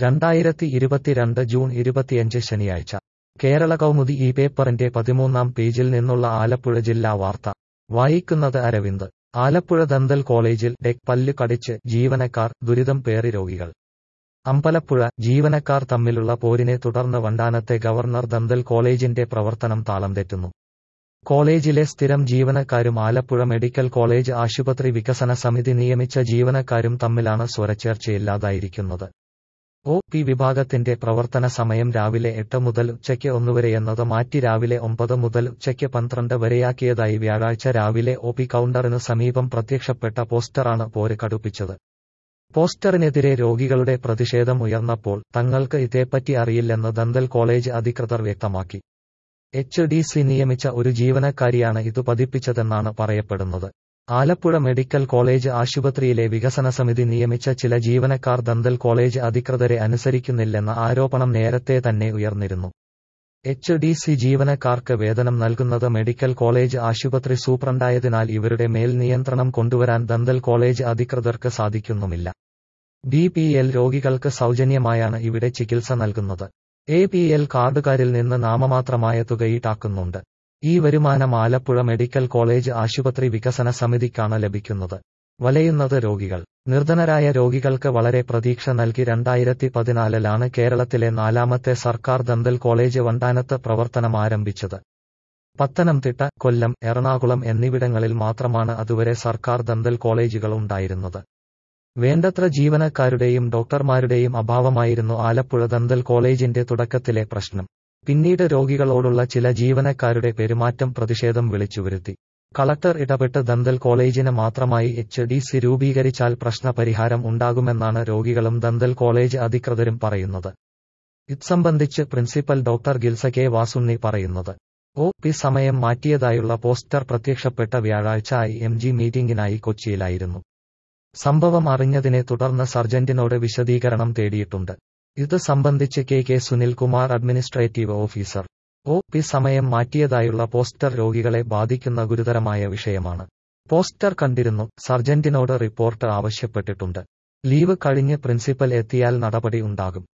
രണ്ടായിരത്തി ഇരുപത്തിരണ്ട് ജൂൺ ഇരുപത്തിയഞ്ച് ശനിയാഴ്ച കേരള കൗമുദി ഈ പേപ്പറിന്റെ പതിമൂന്നാം പേജിൽ നിന്നുള്ള ആലപ്പുഴ ജില്ലാ വാർത്ത വായിക്കുന്നത് അരവിന്ദ് ആലപ്പുഴ ദന്തൽ കോളേജിൽ ഡെക് പല്ല് കടിച്ച് ജീവനക്കാർ ദുരിതം പേറി രോഗികൾ അമ്പലപ്പുഴ ജീവനക്കാർ തമ്മിലുള്ള പോരിനെ തുടർന്ന് വണ്ടാനത്തെ ഗവർണർ ദന്തൽ കോളേജിന്റെ പ്രവർത്തനം താളം തെറ്റുന്നു കോളേജിലെ സ്ഥിരം ജീവനക്കാരും ആലപ്പുഴ മെഡിക്കൽ കോളേജ് ആശുപത്രി വികസന സമിതി നിയമിച്ച ജീവനക്കാരും തമ്മിലാണ് സ്വരച്ചേർച്ചയില്ലാതായിരിക്കുന്നത് ഒ പി വിഭാഗത്തിന്റെ പ്രവർത്തന സമയം രാവിലെ എട്ട് മുതൽ ഉച്ചയ്ക്ക് ഒന്നുവരെയെന്നത് മാറ്റി രാവിലെ ഒമ്പത് മുതൽ ഉച്ചയ്ക്ക് പന്ത്രണ്ട് വരെയാക്കിയതായി വ്യാഴാഴ്ച രാവിലെ ഒ പി കൗണ്ടറിനു സമീപം പ്രത്യക്ഷപ്പെട്ട പോസ്റ്ററാണ് പോര് കടുപ്പിച്ചത് പോസ്റ്ററിനെതിരെ രോഗികളുടെ പ്രതിഷേധം ഉയർന്നപ്പോൾ തങ്ങൾക്ക് ഇതേപ്പറ്റി അറിയില്ലെന്ന് ദന്തൽ കോളേജ് അധികൃതർ വ്യക്തമാക്കി എച്ച് ഡി സി നിയമിച്ച ഒരു ജീവനക്കാരിയാണ് ഇത് പതിപ്പിച്ചതെന്നാണ് പറയപ്പെടുന്നത് ആലപ്പുഴ മെഡിക്കൽ കോളേജ് ആശുപത്രിയിലെ വികസന സമിതി നിയമിച്ച ചില ജീവനക്കാർ ദന്തൽ കോളേജ് അധികൃതരെ അനുസരിക്കുന്നില്ലെന്ന ആരോപണം നേരത്തെ തന്നെ ഉയർന്നിരുന്നു എച്ച് ഡി സി ജീവനക്കാർക്ക് വേതനം നൽകുന്നത് മെഡിക്കൽ കോളേജ് ആശുപത്രി സൂപ്രണ്ടായതിനാൽ ഇവരുടെ മേൽ നിയന്ത്രണം കൊണ്ടുവരാൻ ദന്തൽ കോളേജ് അധികൃതർക്ക് സാധിക്കുന്നുമില്ല ബി പി എൽ രോഗികൾക്ക് സൗജന്യമായാണ് ഇവിടെ ചികിത്സ നൽകുന്നത് എ പി എൽ കാർഡുകാരിൽ നിന്ന് നാമമാത്രമായ തുക ഈടാക്കുന്നുണ്ട് ഈ വരുമാനം ആലപ്പുഴ മെഡിക്കൽ കോളേജ് ആശുപത്രി വികസന സമിതിക്കാണ് ലഭിക്കുന്നത് വലയുന്നത് രോഗികൾ നിർധനരായ രോഗികൾക്ക് വളരെ പ്രതീക്ഷ നൽകി രണ്ടായിരത്തി പതിനാലിലാണ് കേരളത്തിലെ നാലാമത്തെ സർക്കാർ ദന്തൽ കോളേജ് വണ്ടാനത്ത് പ്രവർത്തനം ആരംഭിച്ചത് പത്തനംതിട്ട കൊല്ലം എറണാകുളം എന്നിവിടങ്ങളിൽ മാത്രമാണ് അതുവരെ സർക്കാർ ദന്തൽ കോളേജുകൾ ഉണ്ടായിരുന്നത് വേണ്ടത്ര ജീവനക്കാരുടെയും ഡോക്ടർമാരുടെയും അഭാവമായിരുന്നു ആലപ്പുഴ ദന്തൽ കോളേജിന്റെ തുടക്കത്തിലെ പ്രശ്നം പിന്നീട് രോഗികളോടുള്ള ചില ജീവനക്കാരുടെ പെരുമാറ്റം പ്രതിഷേധം വിളിച്ചുവരുത്തി കളക്ടർ ഇടപെട്ട് ദന്തൽ കോളേജിന് മാത്രമായി എച്ച് ഡി സി രൂപീകരിച്ചാൽ പ്രശ്നപരിഹാരം ഉണ്ടാകുമെന്നാണ് രോഗികളും ദന്തൽ കോളേജ് അധികൃതരും പറയുന്നത് ഇത്സംബന്ധിച്ച് principal doctor Gilsa K Vasunni പറയുന്നത് ഒ പി സമയം മാറ്റിയതായുള്ള പോസ്റ്റർ പ്രത്യക്ഷപ്പെട്ട വ്യാഴാഴ്ച ഐ എം ജി മീറ്റിംഗിനായി കൊച്ചിയിലായിരുന്നു സംഭവം അറിഞ്ഞതിനെ തുടർന്ന് സർജന്റിനോട് വിശദീകരണം തേടിയിട്ടുണ്ട് ഇത് സംബന്ധിച്ച് K K Sunilkumar administrative officer O P സമയം മാറ്റിയതായുള്ള പോസ്റ്റർ രോഗികളെ ബാധിക്കുന്ന ഗുരുതരമായ വിഷയമാണ് പോസ്റ്റർ കണ്ടിരുന്നു സർജന്റിനോട് റിപ്പോർട്ട് ആവശ്യപ്പെട്ടിട്ടുണ്ട് ലീവ് കഴിഞ്ഞ് പ്രിൻസിപ്പൽ എത്തിയാൽ നടപടി ഉണ്ടാകും